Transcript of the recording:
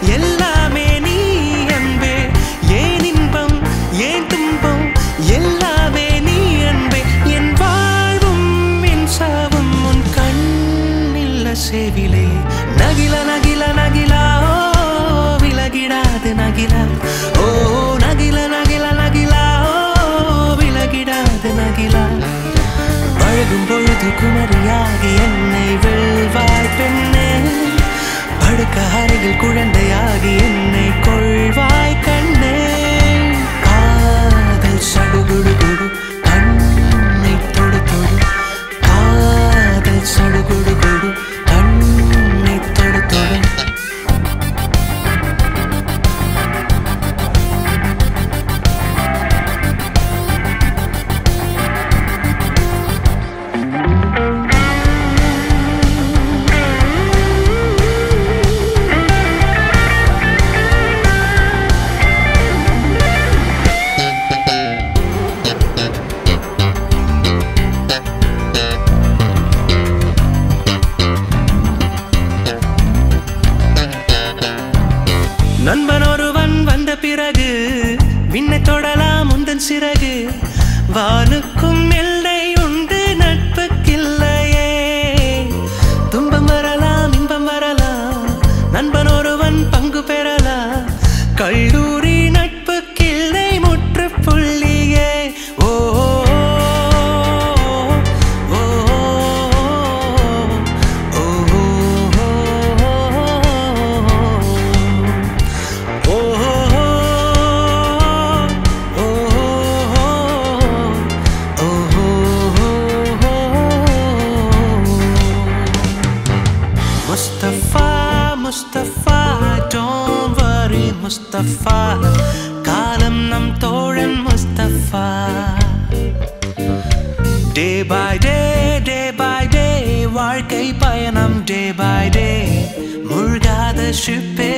எல்லாமே நீ அன்பே ஏன் இன்பம் ஏன் துன்பம் எல்லாமே நீ அன்பே என் வாழ்வும் என் சாவும் உன் கண்ணில்ல சேவிலே நகில நகில நகிலா ஓ விலகிடாது நகிலா ஓ நகில நகில நகிலா ஓ விலகிடாது நகிலா பழகும் பொழுது குமரியாகி என்னை வெல்வாய் பெண்ணே படுக்க அறையில் குழந்தையாகி என்னை கொள்வாய் கண்ணே காதல் சடுகுடு குடு கண்ணை தொடு தொடு காதல் சடுகுடு குடு கண்ணை தொடு தொடு நண்பன் ஒருவன் வந்த பிறகு விண்ணை தொடலாம் உந்தன் சிறகு வானுக்கும் எல்லை உண்டு நட்புக்கில்லையே துன்பம் வரலாம் இன்பம் வரலாம் நண்பன் ஒருவன் பங்கு பெறலாம் கல்லூரி நட்புக்கில்லை முற்றுப்புள்ளியே ஓ ஓ, ஓ, ஓ, Mustafa, Mustafa, don't worry, Mustafa. காலம் நம் தோழன் Mustafa day by day day by day வாழ்க்கை பயணம் டே பை டே முழுகாத ஷிப்பே